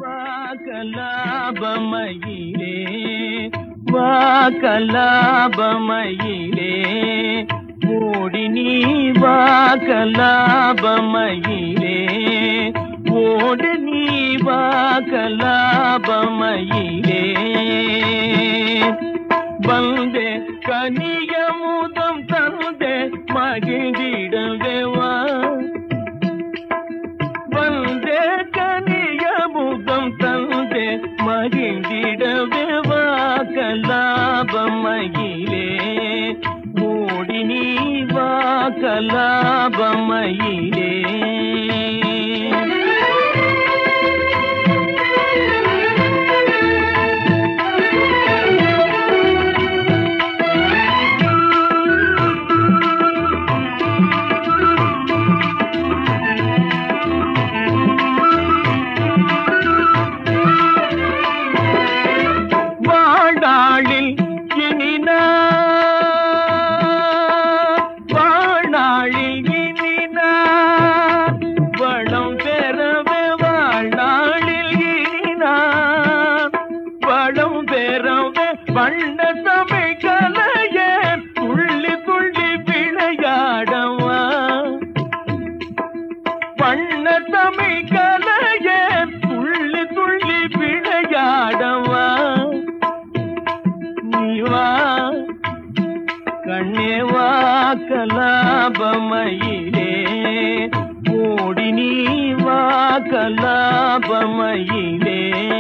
வாக்கலாபமயிலே வாக்கலாபமயிலே ஓடி நீ வாக்கலாபமயிலே ஓடு நீ வாக்கலாபமயிலே வந்தே கனியமுதம் தந்தே மகிழ்ந்திடவே வா வந்தே கனியமுதம் தந்தே மகிழ்ந்திடவே வா கலாபமயிலே ஓடி நீ வா கலாபமயிலே வாழ்நாளில் இனினார் வாழ்நாளில் இனினார் வளம் பெறவே வாழ்நாளில் இனினார் வளம் பெறவே வண்ண தமிழ் கலையே துள்ளி துள்ளி விளையாடவா வண்ண தமிழ் கலையே துள்ளி துள்ளி விளையாடவா நீவா கண்ணே வா கலாபமயிலே ஓடி நீ வா கலாபமயிலே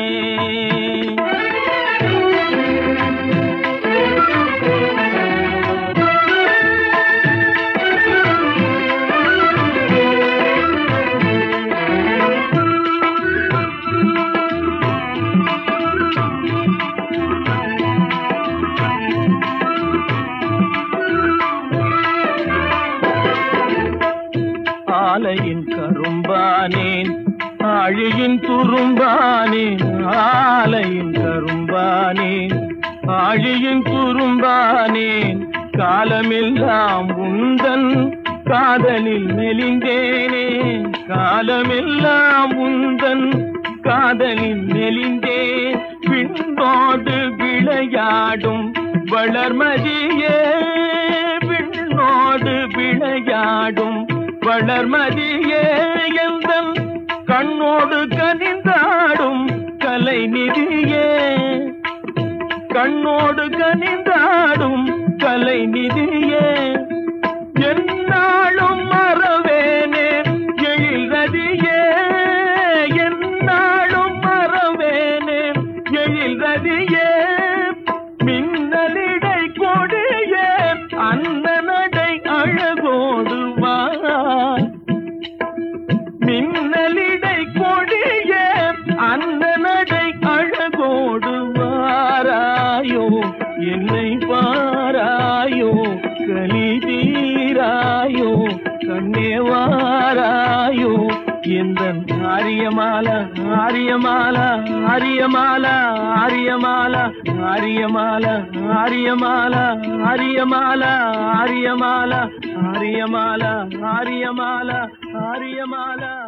ஆலையின் கரும்பானேன் ஆழியின் துரும்பானேன் ஆலையின் கரும்பானேன் ஆழியின் துரும்பானேன் காலமெல்லாம் உந்தன் காதலில் மெலிந்தேனே காலமெல்லாம் உந்தன் காதலில் மெலிந்தே விண்ணோடு விளையாடும் வளர்மதியே விண்ணோடு விளையாடும் வளர்மதியே எந்தன் கண்ணோடு கனிந்தாடும் கலை நிதியே கண்ணோடு கனிந்தாடும் கலை நிதியே என்னாலும் மறவேனே எழில்ரதியே என்னாலும் மறவேனே எழில்ரதியே மின்னலிடை கொடியே அந்த நடை அழகோடு வா மின்னலிடை கொடியே அந்த நடை அழகோடு வாராயோ என்னை பாராயோ கலி தீராயோ கண்ணே வாராயோ எந்த ஆரியமால ஆரியமால ஆரியமால ஆரியமால ஆரியமால ஆரியமால ஆரியமால ஆரியமால ஆரியமால ஆரியமால ஆரியமால